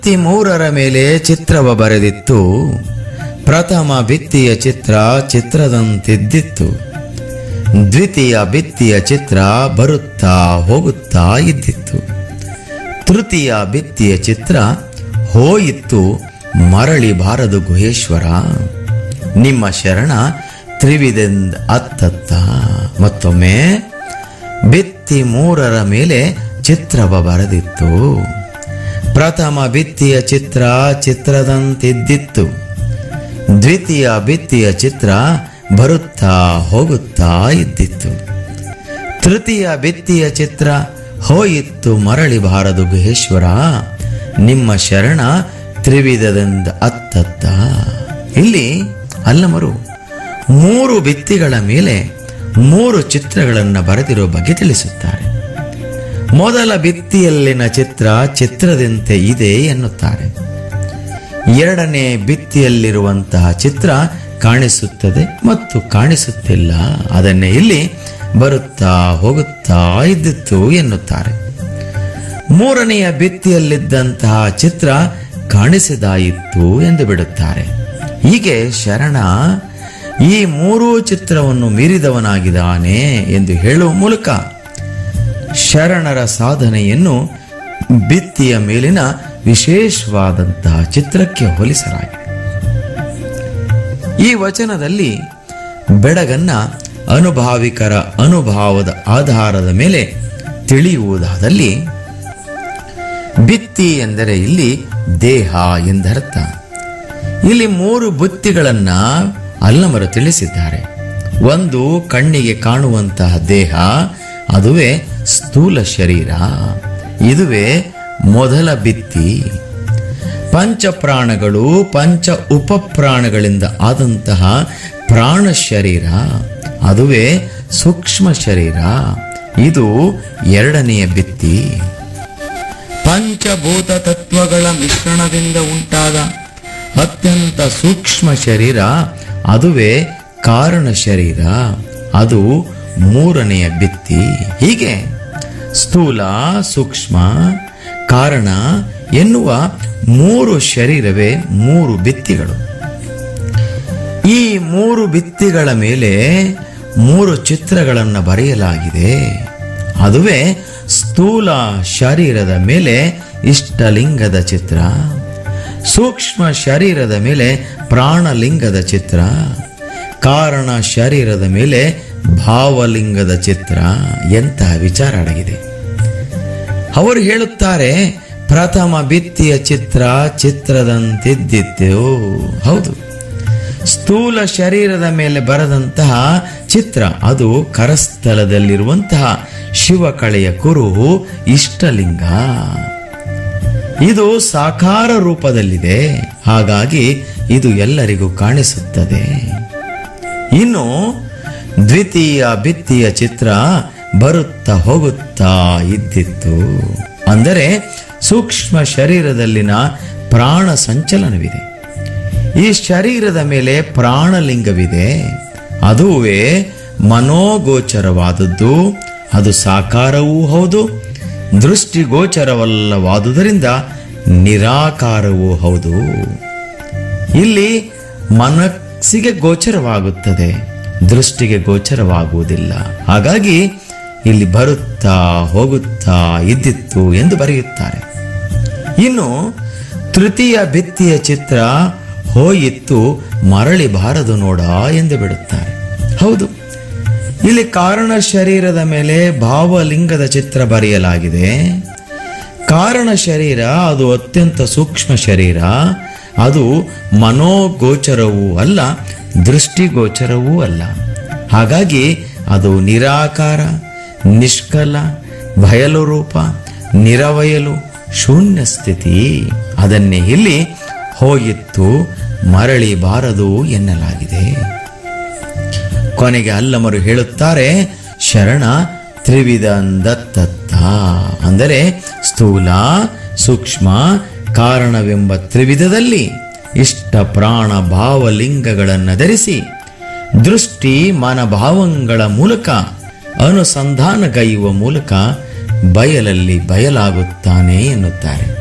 ಭಿತ್ತಿ ಮೂರರ ಮೇಲೆ ಚಿತ್ರವ ಬರೆದಿತ್ತು ಪ್ರಥಮ ಭಿತ್ತಿಯ ಚಿತ್ರ ಚಿತ್ರದಂತಿದ್ದಿತ್ತು ದ್ವಿತೀಯ ಭಿತ್ತಿಯ ಚಿತ್ರ ಬರುತ್ತಾ ಹೋಗುತ್ತಾ ಇದ್ದಿತ್ತು ತೃತೀಯ ಭಿತ್ತಿಯ ಚಿತ್ರ ಹೋಯಿತ್ತು ಮರಳಿ ಬಾರದು ಗುಹೇಶ್ವರ ನಿಮ್ಮ ಶರಣ ತ್ರಿವಿಧೆಂದ್ ಅತ್ತತ್ತ ಮತ್ತೊಮ್ಮೆ ಭಿತ್ತಿ ಮೂರರ ಮೇಲೆ ಚಿತ್ರವ ಬರೆದಿತ್ತು ಪ್ರಥಮ ಭಿತ್ತಿಯ ಚಿತ್ರ ಚಿತ್ರದಂತಿದ್ದಿತ್ತು ದ್ವಿತೀಯ ಭಿತ್ತಿಯ ಚಿತ್ರ ಬರುತ್ತಾ ಹೋಗುತ್ತಾ ಇದ್ದಿತ್ತು ತೃತೀಯ ಭಿತ್ತಿಯ ಚಿತ್ರ ಹೋಯಿತ್ತು ಮರಳಿ ಬಾರದು ಗುಹೇಶ್ವರ ನಿಮ್ಮ ಶರಣ ತ್ರಿವಿಧದಿಂದ ಅತ್ತತ್ತ ಇಲ್ಲಿ ಅಲ್ಲಮರು ಮೂರು ಭಿತ್ತಿಗಳ ಮೇಲೆ ಮೂರು ಚಿತ್ರಗಳನ್ನು ಬರೆದಿರೋ ಬಗ್ಗೆ ತಿಳಿಸುತ್ತಾರೆ ಮೊದಲ ಭಿತ್ತಿಯಲ್ಲಿನ ಚಿತ್ರ ಚಿತ್ರದಂತೆ ಇದೆ ಎನ್ನುತ್ತಾರೆ ಎರಡನೇ ಭಿತ್ತಿಯಲ್ಲಿರುವಂತಹ ಚಿತ್ರ ಕಾಣಿಸುತ್ತದೆ ಮತ್ತು ಕಾಣಿಸುತ್ತಿಲ್ಲ ಅದನ್ನೇ ಇಲ್ಲಿ ಬರುತ್ತಾ ಹೋಗುತ್ತಾ ಇದ್ದಿತ್ತು ಎನ್ನುತ್ತಾರೆ ಮೂರನೆಯ ಭಿತ್ತಿಯಲ್ಲಿದ್ದಂತಹ ಚಿತ್ರ ಕಾಣಿಸಿದಾಯಿತು ಎಂದು ಬಿಡುತ್ತಾರೆ ಹೀಗೆ ಶರಣ ಈ ಮೂರೂ ಚಿತ್ರವನ್ನು ಮೀರಿದವನಾಗಿದ್ದಾನೆ ಎಂದು ಹೇಳುವ ಮೂಲಕ ಶರಣರ ಸಾಧನೆಯನ್ನು ಭಿತ್ತಿಯ ಮೇಲಿನ ವಿಶೇಷವಾದಂತಹ ಚಿತ್ರಕ್ಕೆ ಹೋಲಿಸಲಾಗಿದೆ ಈ ವಚನದಲ್ಲಿ ಬೆಡಗನ್ನ ಅನುಭಾವಿಕರ ಅನುಭಾವದ ಆಧಾರದ ಮೇಲೆ ತಿಳಿಯುವುದಾದಲ್ಲಿ ಭಿತ್ತಿ ಎಂದರೆ ಇಲ್ಲಿ ದೇಹ ಎಂದರ್ಥ ಇಲ್ಲಿ ಮೂರು ಬುತ್ತಿಗಳನ್ನ ಅಲ್ಲಮರು ತಿಳಿಸಿದ್ದಾರೆ ಒಂದು ಕಣ್ಣಿಗೆ ಕಾಣುವಂತಹ ದೇಹ ಅದುವೇ ಸ್ಥೂಲ ಶರೀರ ಇದುವೇ ಮೊದಲ ಭಿತ್ತಿ ಪಂಚಪ್ರಾಣಗಳು ಪಂಚ ಉಪಪ್ರಾಣಗಳಿಂದ ಆದಂತಹ ಪ್ರಾಣ ಶರೀರ ಅದುವೇ ಸೂಕ್ಷ್ಮ ಶರೀರ ಇದು ಎರಡನೆಯ ಭಿತ್ತಿ ಪಂಚಭೂತ ತತ್ವಗಳ ಮಿಶ್ರಣದಿಂದ ಉಂಟಾದ ಅತ್ಯಂತ ಸೂಕ್ಷ್ಮ ಶರೀರ ಅದುವೇ ಕಾರಣ ಶರೀರ ಅದು ಮೂರನೆಯ ಭಿತ್ತಿ ಹೀಗೆ ಸ್ಥೂಲ ಸೂಕ್ಷ್ಮ ಕಾರಣ ಎನ್ನುವ ಮೂರು ಶರೀರವೇ ಮೂರು ಭಿತ್ತಿಗಳು ಈ ಮೂರು ಭಿತ್ತಿಗಳ ಮೇಲೆ ಮೂರು ಚಿತ್ರಗಳನ್ನು ಬರೆಯಲಾಗಿದೆ ಅದುವೇ ಸ್ಥೂಲ ಶರೀರದ ಮೇಲೆ ಇಷ್ಟಲಿಂಗದ ಚಿತ್ರ ಸೂಕ್ಷ್ಮ ಶರೀರದ ಮೇಲೆ ಪ್ರಾಣಲಿಂಗದ ಚಿತ್ರ ಕಾರಣ ಶರೀರದ ಮೇಲೆ ಭಾವಲಿಂಗದ ಚಿತ್ರ ಎಂತಹ ವಿಚಾರ ಅಡಗಿದೆ ಅವರು ಹೇಳುತ್ತಾರೆ ಪ್ರಥಮ ಭಿತ್ತಿಯ ಚಿತ್ರ ಚಿತ್ರದಂತಿದ್ದಿತ್ತು ಹೌದು ಸ್ಥೂಲ ಶರೀರದ ಮೇಲೆ ಬರೆದಂತಹ ಚಿತ್ರ ಅದು ಕರಸ್ಥಲದಲ್ಲಿರುವಂತಹ ಶಿವಕಳೆಯ ಕುರುಹು ಇಷ್ಟಲಿಂಗ ಇದು ಸಾಕಾರ ರೂಪದಲ್ಲಿದೆ ಹಾಗಾಗಿ ಇದು ಎಲ್ಲರಿಗೂ ಕಾಣಿಸುತ್ತದೆ ಇನ್ನು ದ್ವಿತೀಯ ಭಿತ್ತಿಯ ಚಿತ್ರ ಬರುತ್ತಾ ಹೋಗುತ್ತಾ ಇದ್ದಿತ್ತು ಅಂದರೆ ಸೂಕ್ಷ್ಮ ಶರೀರದಲ್ಲಿನ ಪ್ರಾಣ ಸಂಚಲನವಿದೆ ಈ ಶರೀರದ ಮೇಲೆ ಪ್ರಾಣಲಿಂಗವಿದೆ ಅದುವೇ ಮನೋಗೋಚರವಾದದ್ದು ಅದು ಸಾಕಾರವೂ ಹೌದು ದೃಷ್ಟಿಗೋಚರವಲ್ಲವಾದುದರಿಂದ ನಿರಾಕಾರವೂ ಹೌದು ಇಲ್ಲಿ ಮನಸ್ಸಿಗೆ ಗೋಚರವಾಗುತ್ತದೆ ದೃಷ್ಟಿಗೆ ಗೋಚರವಾಗುವುದಿಲ್ಲ ಹಾಗಾಗಿ ಇಲ್ಲಿ ಬರುತ್ತಾ ಹೋಗುತ್ತಾ ಇದ್ದಿತ್ತು ಎಂದು ಬರೆಯುತ್ತಾರೆ ಇನ್ನು ತೃತೀಯ ಭಿತ್ತಿಯ ಚಿತ್ರ ಹೋಯಿತ್ತು ಮರಳಿ ಬಾರದು ನೋಡ ಎಂದು ಬಿಡುತ್ತಾರೆ ಹೌದು ಇಲ್ಲಿ ಕಾರಣ ಶರೀರದ ಮೇಲೆ ಭಾವಲಿಂಗದ ಚಿತ್ರ ಬರೆಯಲಾಗಿದೆ ಕಾರಣ ಶರೀರ ಅದು ಅತ್ಯಂತ ಸೂಕ್ಷ್ಮ ಶರೀರ ಅದು ಮನೋಗೋಚರವೂ ಅಲ್ಲ ದೃಷ್ಟಿಗೋಚರವೂ ಅಲ್ಲ ಹಾಗಾಗಿ ಅದು ನಿರಾಕಾರ ನಿಷ್ಕಲ ಬಯಲು ರೂಪ ನಿರವಯಲು ಶೂನ್ಯ ಸ್ಥಿತಿ ಅದನ್ನೇ ಇಲ್ಲಿ ಹೋಗಿತ್ತು ಮರಳಿ ಬಾರದು ಎನ್ನಲಾಗಿದೆ ಕೊನೆಗೆ ಅಲ್ಲಮರು ಹೇಳುತ್ತಾರೆ ಶರಣ ತ್ರಿವಿಧಂದತ್ತ ಅಂದರೆ ಸ್ಥೂಲ ಸೂಕ್ಷ್ಮ ಕಾರಣವೆಂಬ ತ್ರಿವಿಧದಲ್ಲಿ ಇಷ್ಟ ಪ್ರಾಣ ಭಾವಲಿಂಗಗಳನ್ನು ಧರಿಸಿ ದೃಷ್ಟಿ ಮನಭಾವಂಗಳ ಮೂಲಕ ಅನುಸಂಧಾನಗೈಯುವ ಮೂಲಕ ಬಯಲಲ್ಲಿ ಬಯಲಾಗುತ್ತಾನೆ ಎನ್ನುತ್ತಾರೆ